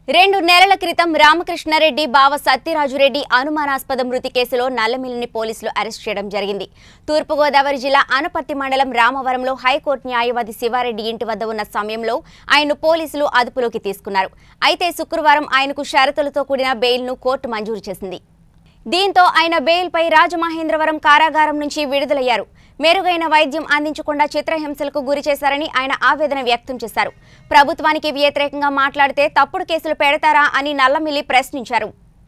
రెండు నెలల క్రితం రామకృష్ణారెడ్డి బావ సత్యరాజురెడ్డి అనుమానాస్పద మృతి కేసులో నల్లమిల్లిని పోలీసులు అరెస్ట్ చేయడం జరిగింది తూర్పుగోదావరి జిల్లా అనపర్తి మండలం రామవరంలో హైకోర్టు న్యాయవాది శివారెడ్డి ఇంటి వద్ద ఉన్న సమయంలో ఆయన్ను పోలీసులు అదుపులోకి తీసుకున్నారు అయితే శుక్రవారం ఆయనకు షరతులతో కూడిన బెయిల్ను కోర్టు మంజూరు చేసింది దీంతో ఆయన బెయిల్పై రాజమహేంద్రవరం కారాగారం నుంచి విడుదలయ్యారు మెరుగైన వైద్యం అందించకుండా చిత్రహింసలకు గురి చేశారని ఆయన ఆవేదన వ్యక్తం చేశారు ప్రభుత్వానికి వ్యతిరేకంగా మాట్లాడితే తప్పుడు కేసులు పెడతారా అని నల్లమిల్లి ప్రశ్నించారు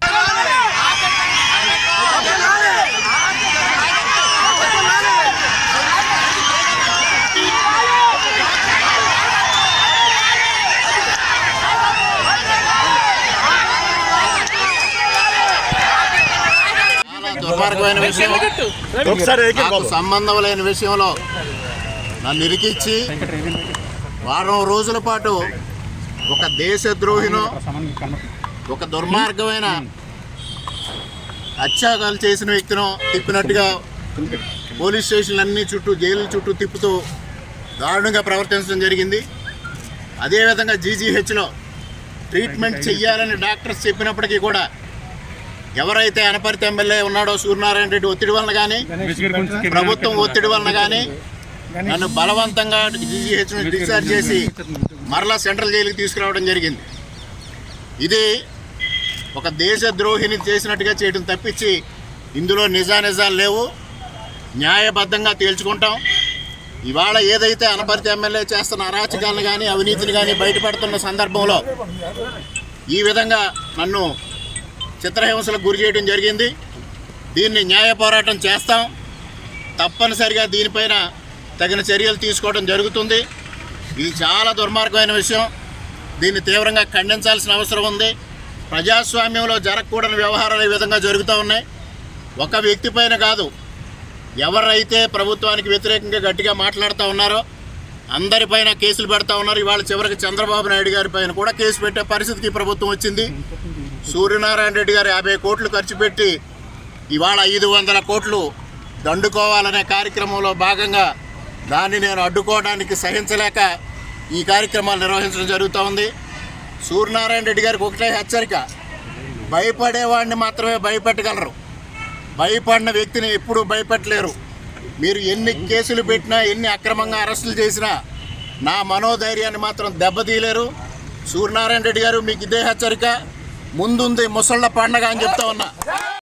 చాలా దుర్మార్గమైన విషయం ఒకసారి ఏకే నాకు బాబు. సంబంధం లేని విషయంలో నన్ను ఇరికిచ్చి వారం రోజుల పాటు ఒక దేశద్రోహినో ఒక దుర్మార్గమైన అత్యాగాలు చేసిన వ్యక్తినో తిప్పినట్టుగా పోలీస్ స్టేషన్లన్నీ చుట్టూ జైలు చుట్టూ తిప్పుతూ దారుణంగా ప్రవర్తించడం జరిగింది అదేవిధంగా జీజీహెచ్లో ట్రీట్మెంట్ చెయ్యాలని డాక్టర్స్ చెప్పినప్పటికీ కూడా ఎవరైతే అనపర్తి ఎమ్మెల్యే ఉన్నాడో సూర్యనారాయణ రెడ్డి ఒత్తిడి వలన కానీ ప్రభుత్వం ఒత్తిడి వలన కానీ నన్ను బలవంతంగా జీజీహెచ్ నుంచి డిశ్చార్జ్ చేసి మరలా సెంట్రల్ జైలుకి తీసుకురావడం జరిగింది ఇది ఒక దేశద్రోహిని చేసినట్టుగా చేయడం తప్పించి ఇందులో నిజానిజాలు లేవు న్యాయబద్ధంగా తేల్చుకుంటాం ఇవాళ ఏదైతే అనపర్తి ఎమ్మెల్యే చేస్తున్న అరాచకాలను కానీ అవినీతిని కానీ బయటపడుతున్న సందర్భంలో ఈ విధంగా నన్ను చిత్రహింసలకు గురి చేయడం జరిగింది దీన్ని న్యాయ పోరాటం చేస్తాం తప్పనిసరిగా దీనిపైన తగిన చర్యలు తీసుకోవడం జరుగుతుంది ఇది చాలా దుర్మార్గమైన విషయం దీన్ని తీవ్రంగా ఖండించాల్సిన అవసరం ఉంది ప్రజాస్వామ్యంలో జరగకూడని వ్యవహారాలు ఈ విధంగా జరుగుతూ ఉన్నాయి ఒక వ్యక్తి పైన కాదు ఎవరైతే ప్రభుత్వానికి వ్యతిరేకంగా గట్టిగా మాట్లాడుతూ ఉన్నారో అందరిపైన కేసులు పెడతా ఉన్నారు ఇవాళ చివరికి చంద్రబాబు నాయుడు గారి పైన కూడా కేసు పెట్టే పరిస్థితికి ఈ ప్రభుత్వం వచ్చింది సూర్యనారాయణ రెడ్డి గారు యాభై కోట్లు ఖర్చు పెట్టి ఇవాళ ఐదు వందల కోట్లు దండుకోవాలనే కార్యక్రమంలో భాగంగా దాన్ని నేను అడ్డుకోవడానికి సహించలేక ఈ కార్యక్రమాలు నిర్వహించడం జరుగుతూ ఉంది సూర్యనారాయణ రెడ్డి గారికి ఒకటే హెచ్చరిక భయపడేవాడిని మాత్రమే భయపెట్టగలరు భయపడిన వ్యక్తిని ఎప్పుడూ భయపెట్టలేరు మీరు ఎన్ని కేసులు పెట్టినా ఎన్ని అక్రమంగా అరెస్టులు చేసినా నా మనోధైర్యాన్ని మాత్రం దెబ్బతీయలేరు సూర్యనారాయణ రెడ్డి గారు మీకు ఇదే హెచ్చరిక ముందుంది ముసళ్ళ పండగ అని చెప్తా ఉన్నా